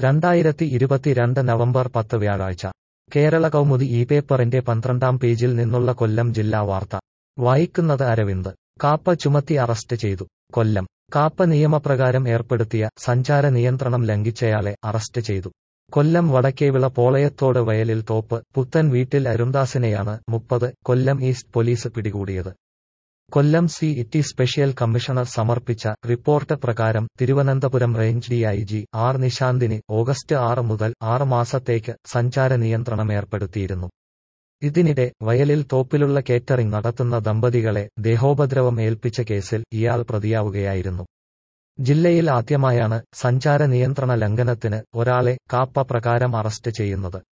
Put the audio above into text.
രണ്ടായിരത്തി ഇരുപത്തിരണ്ട് നവംബർ പത്ത് വ്യാഴാഴ്ച കേരള കൗമുദി ഈ പേപ്പറിന്റെ പന്ത്രണ്ടാം പേജിൽ നിന്നുള്ള കൊല്ലം ജില്ലാ വാർത്ത വായിക്കുന്നത് അരവിന്ദ് കാപ്പ ചുമത്തി അറസ്റ്റ് ചെയ്തു കൊല്ലം കാപ്പ നിയമപ്രകാരം ഏർപ്പെടുത്തിയ സഞ്ചാര നിയന്ത്രണം ലംഘിച്ചയാളെ അറസ്റ്റ് ചെയ്തു കൊല്ലം വടക്കേവിള പോളയത്തോട് വയലിൽ തോപ്പ് പുത്തൻ വീട്ടിൽ അരുൺദാസിനെയാണ് മുപ്പത് കൊല്ലം ഈസ്റ്റ് പോലീസ് പിടികൂടിയത് Kollam city special commissioner സമർപ്പിച്ച റിപ്പോർട്ട് പ്രകാരം തിരുവനന്തപുരം റേഞ്ച് ഡിഐജി ആർ നിശാന്തിന് ഓഗസ്റ്റ് ആറ് മുതൽ ആറ് മാസത്തേക്ക് സഞ്ചാര നിയന്ത്രണം ഏർപ്പെടുത്തിയിരുന്നു ഇതിനിടെ വയലിൽ തോപ്പിലുള്ള കേറ്ററിംഗ് നടത്തുന്ന ദമ്പതികളെ ദേഹോപദ്രവം ഏൽപ്പിച്ച കേസിൽ ഇയാൾ പ്രതിയാവുകയായിരുന്നു ജില്ലയിൽ ആദ്യമായാണ് സഞ്ചാര നിയന്ത്രണ ലംഘനത്തിന് ഒരാളെ കാപ്പ പ്രകാരം അറസ്റ്റ് ചെയ്യുന്നത്